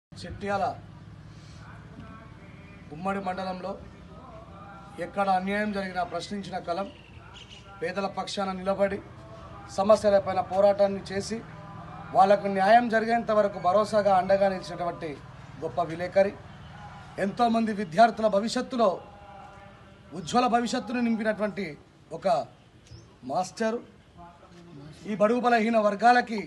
చిట్యాల ఉమ్మడి మండలంలో ఎక్కడ అన్యాయం జరిగినా ప్రశ్నించిన కలం పేదల పక్షాన నిలబడి సమస్యలపైన పోరాటాన్ని చేసి వాళ్లకు న్యాయం జరిగేంత వరకు భరోసాగా అండగా నిలిచినటువంటి గొప్ప విలేకరి ఎంతోమంది విద్యార్థుల భవిష్యత్తులో ఉజ్వల భవిష్యత్తును నింపినటువంటి ఒక మాస్టరు ఈ బడుగు బలహీన వర్గాలకి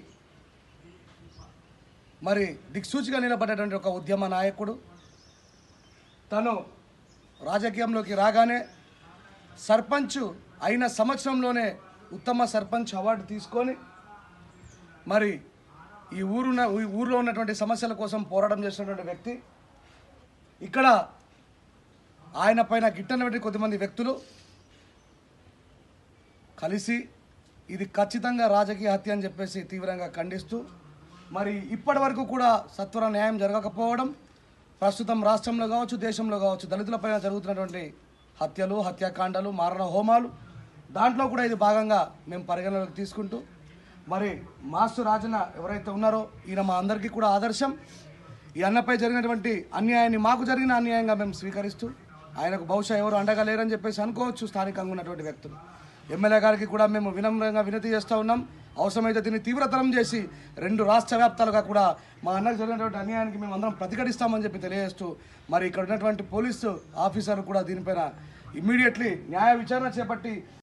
మరి దిక్సూచిగా నిలబడేటువంటి ఒక ఉద్యమ నాయకుడు తను రాజకీయంలోకి రాగానే సర్పంచ్ అయిన సంవత్సరంలోనే ఉత్తమ సర్పంచ్ అవార్డు తీసుకొని మరి ఈ ఊరున్న ఈ ఊరిలో ఉన్నటువంటి సమస్యల కోసం పోరాటం చేసినటువంటి వ్యక్తి ఇక్కడ ఆయన పైన గిట్టనటువంటి కొద్దిమంది వ్యక్తులు కలిసి ఇది ఖచ్చితంగా రాజకీయ హత్య అని చెప్పేసి తీవ్రంగా ఖండిస్తూ మరి ఇప్పటి వరకు కూడా సత్వర న్యాయం జరగకపోవడం ప్రస్తుతం రాష్ట్రంలో కావచ్చు దేశంలో కావచ్చు దళితులపైన జరుగుతున్నటువంటి హత్యలు హత్యాకాండాలు మారణ హోమాలు దాంట్లో కూడా ఇది భాగంగా మేము పరిగణలోకి తీసుకుంటూ మరి మాస్టర్ రాజన్న ఎవరైతే ఉన్నారో ఈయన మా అందరికీ కూడా ఆదర్శం ఈ అన్నపై జరిగినటువంటి అన్యాయాన్ని మాకు జరిగిన అన్యాయంగా మేము స్వీకరిస్తూ ఆయనకు బహుశా ఎవరు అండగా లేరని చెప్పేసి అనుకోవచ్చు స్థానికంగా ఉన్నటువంటి వ్యక్తులు ఎమ్మెల్యే గారికి కూడా మేము వినమ్రంగా వినతి చేస్తూ ఉన్నాం అవసరమైతే దీన్ని తీవ్రతరం చేసి రెండు రాష్ట్ర వ్యాప్తాలుగా కూడా మా అన్నకు జరిగినటువంటి అన్యాయానికి మేము అందరం ప్రతిఘటిస్తామని చెప్పి తెలియజేస్తూ మరి ఇక్కడ ఉన్నటువంటి పోలీసు ఆఫీసర్లు కూడా దీనిపైన ఇమ్మీడియట్లీ న్యాయ విచారణ చేపట్టి